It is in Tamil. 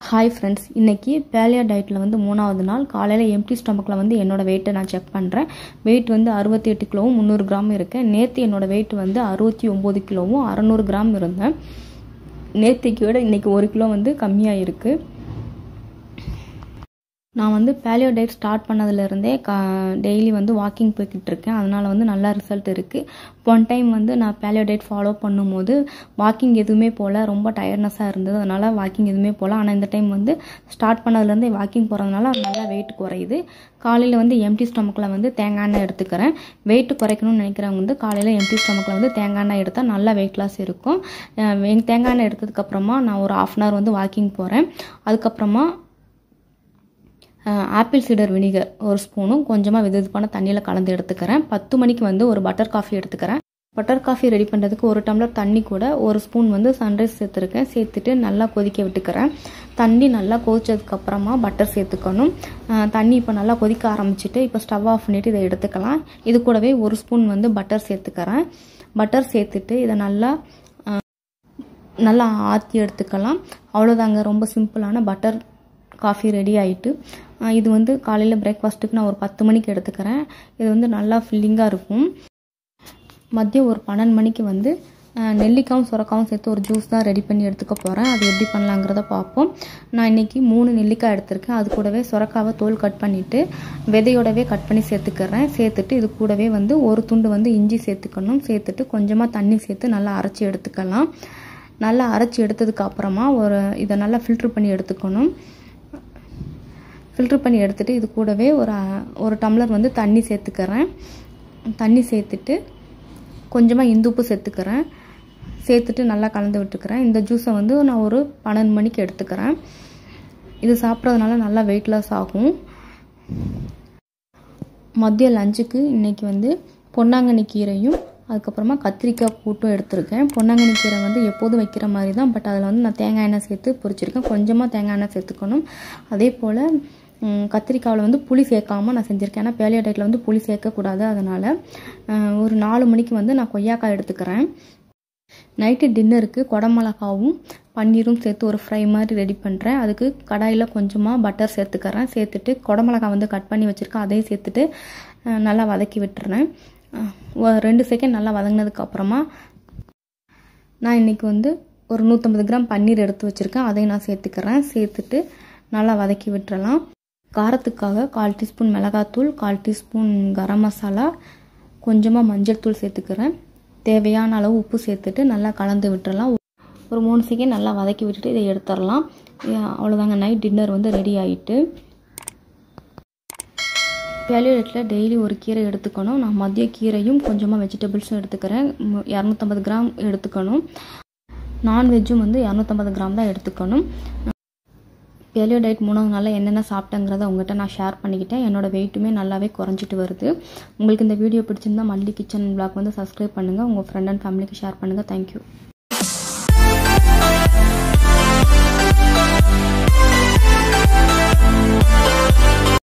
ஹாய் ஃப்ரெண்ட்ஸ் இன்றைக்கி பேலியா டயட்டில் வந்து மூணாவது நாள் காலையில் எம்டி ஸ்டமக்கில் வந்து என்னோடய வெயிட்டை நான் செக் பண்ணுறேன் வெயிட் வந்து அறுபத்தி எட்டு கிலோவும் முந்நூறு கிராம் இருக்கேன் நேற்று என்னோடய வெயிட் வந்து அறுபத்தி ஒம்பது கிலோவும் அறநூறு கிராம் இருந்தேன் நேற்றுக்கு விட இன்றைக்கி ஒரு கிலோ வந்து கம்மியாக இருக்குது நான் வந்து பேலியோ டயட் ஸ்டார்ட் பண்ணதுலேருந்தே கா டெய்லி வந்து வாக்கிங் போய்கிட்டு இருக்கேன் அதனால் வந்து நல்ல ரிசல்ட் இருக்குது ஒன் டைம் வந்து நான் பேலியோ டயட் ஃபாலோ பண்ணும்போது வாக்கிங் எதுவுமே போகல ரொம்ப டயர்ட்னஸாக இருந்தது அதனால் வாக்கிங் எதுவுமே போகல ஆனால் இந்த டைம் வந்து ஸ்டார்ட் பண்ணதுலேருந்தே வாக்கிங் போகிறதுனால நல்லா வெயிட் குறையுது காலையில் வந்து எம்டி ஸ்டமக்கில் வந்து தேங்காய் எண்ணெய் எடுத்துக்கிறேன் வெயிட் குறைக்கணும்னு நினைக்கிறவங்க வந்து காலையில் எம்டி ஸ்டமக்கில் வந்து தேங்காய் எண்ணெய் எடுத்தால் நல்லா வெயிட் லாஸ் இருக்கும் தேங்காய் எண்ணெய் எடுத்ததுக்கப்புறமா நான் ஒரு ஆஃப் அன் ஹவர் வந்து வாக்கிங் போகிறேன் அதுக்கப்புறமா ஆப்பிள் சீடர் வினிகர் ஒரு ஸ்பூனும் கொஞ்சமாக வெதுப்பான தண்ணியில் கலந்து எடுத்துக்கிறேன் பத்து மணிக்கு வந்து ஒரு பட்டர் காஃபி எடுத்துக்கிறேன் பட்டர் காஃபி ரெடி பண்ணுறதுக்கு ஒரு டம்ளர் தண்ணி கூட ஒரு ஸ்பூன் வந்து சன்ரைஸ் சேர்த்துருக்கேன் சேர்த்துட்டு நல்லா கொதிக்க விட்டுக்கிறேன் தண்ணி நல்லா கொதிச்சதுக்கப்புறமா பட்டர் சேர்த்துக்கணும் தண்ணி இப்போ நல்லா கொதிக்க ஆரம்பிச்சிட்டு இப்போ ஸ்டவ் ஆஃப் பண்ணிவிட்டு இதை எடுத்துக்கலாம் இது கூடவே ஒரு ஸ்பூன் வந்து பட்டர் சேர்த்துக்கிறேன் பட்டர் சேர்த்துட்டு இதை நல்லா நல்லா ஆற்றி எடுத்துக்கலாம் அவ்வளோதாங்க ரொம்ப சிம்பிளான பட்டர் காஃபி ரெடி ஆகிட்டு இது வந்து காலையில் பிரேக்ஃபாஸ்ட்டுக்கு நான் ஒரு பத்து மணிக்கு எடுத்துக்கிறேன் இது வந்து நல்லா ஃபில்லிங்காக இருக்கும் மதியம் ஒரு பன்னெண்டு மணிக்கு வந்து நெல்லிக்காவும் சுரக்காவும் சேர்த்து ஒரு ஜூஸ் தான் ரெடி பண்ணி எடுத்துக்க போகிறேன் அது எப்படி பண்ணலாங்கிறத பார்ப்போம் நான் இன்றைக்கி மூணு நெல்லிக்காய் எடுத்திருக்கேன் அது கூடவே சுரக்காவை தோல் கட் பண்ணிவிட்டு விதையோடவே கட் பண்ணி சேர்த்துக்கிறேன் சேர்த்துட்டு இது கூடவே வந்து ஒரு துண்டு வந்து இஞ்சி சேர்த்துக்கணும் சேர்த்துட்டு கொஞ்சமாக தண்ணி சேர்த்து நல்லா அரைச்சி எடுத்துக்கலாம் நல்லா அரைச்சி எடுத்ததுக்கு அப்புறமா ஒரு இதை நல்லா ஃபில்ட்ரு பண்ணி எடுத்துக்கணும் ஃபில்ட்ரு பண்ணி எடுத்துகிட்டு இது கூடவே ஒரு ஒரு டம்ளர் வந்து தண்ணி சேர்த்துக்கிறேன் தண்ணி சேர்த்துட்டு கொஞ்சமாக இந்துப்பு சேர்த்துக்கிறேன் சேர்த்துட்டு நல்லா கலந்து விட்டுக்கிறேன் இந்த ஜூஸை வந்து நான் ஒரு பன்னெண்டு மணிக்கு எடுத்துக்கிறேன் இது சாப்பிட்றதுனால நல்லா வெயிட் லாஸ் ஆகும் மதிய லஞ்சுக்கு இன்றைக்கி வந்து பொன்னாங்கண்ணி கீரையும் அதுக்கப்புறமா கத்திரிக்காய் கூட்டும் எடுத்திருக்கேன் பொன்னாங்கண்ணி கீரை வந்து எப்போதும் வைக்கிற மாதிரி தான் பட் அதில் வந்து நான் தேங்காய் எண்ணெய் சேர்த்து பொரிச்சிருக்கேன் கொஞ்சமாக தேங்காய் எண்ணெய் சேர்த்துக்கணும் அதே போல் கத்திரிக்காவில் வந்து புளி சேர்க்காமல் நான் செஞ்சுருக்கேன் ஏன்னா பேலியா டயட்டில் வந்து புளி சேர்க்கக்கூடாது அதனால் ஒரு நாலு மணிக்கு வந்து நான் கொய்யாக்காய் எடுத்துக்கிறேன் நைட்டு டின்னருக்கு குடமிளகாவும் பன்னீரும் சேர்த்து ஒரு ஃப்ரை மாதிரி ரெடி பண்ணுறேன் அதுக்கு கடாயில் கொஞ்சமாக பட்டர் சேர்த்துக்கிறேன் சேர்த்துட்டு குடமிளகா வந்து கட் பண்ணி வச்சுருக்கேன் அதையும் சேர்த்துட்டு நல்லா வதக்கி விட்டுறேன் ரெண்டு செகண்ட் நல்லா வதங்கினதுக்கப்புறமா நான் இன்றைக்கி வந்து ஒரு நூற்றம்பது கிராம் பன்னீர் எடுத்து வச்சுருக்கேன் அதையும் நான் சேர்த்துக்கிறேன் சேர்த்துட்டு நல்லா வதக்கி விட்டுறலாம் காரத்துக்காக கால் டீஸ்பூன் மிளகாத்தூள் கால் டீஸ்பூன் கரம் மசாலா கொஞ்சமாக மஞ்சள் தூள் சேர்த்துக்கிறேன் தேவையான அளவு உப்பு சேர்த்துட்டு நல்லா கலந்து விட்டுறலாம் ஒரு மூணு செகண்ட் நல்லா வதக்கி விட்டுட்டு இதை எடுத்துடலாம் அவ்வளோதாங்க நைட் டின்னர் வந்து ரெடி ஆகிட்டு பேலியோடேட்டில் டெய்லி ஒரு கீரை எடுத்துக்கணும் நான் மதிய கீரையும் கொஞ்சமாக வெஜிடபிள்ஸும் எடுத்துக்கிறேன் இரநூத்தம்பது கிராம் எடுத்துக்கணும் நான்வெஜ்ஜும் வந்து இரநூத்தம்பது கிராம் தான் எடுத்துக்கணும் பேலியோ டயட் மூணாவது நாளில் என்னென்ன சாப்பிட்டேங்கிறத உங்கள்கிட்ட நான் ஷேர் பண்ணிக்கிட்டேன் என்னோடய வெயிட்டுமே நல்லாவே குறைஞ்சிட்டு வருது உங்களுக்கு இந்த வீடியோ பிடிச்சிருந்தா மல்லி கிச்சன் பிளாக் வந்து சப்ஸ்கிரைப் பண்ணுங்கள் உங்கள் ஃப்ரெண்ட் அண்ட் ஃபேமிலிக்கு ஷேர் பண்ணுங்கள் தேங்க்யூ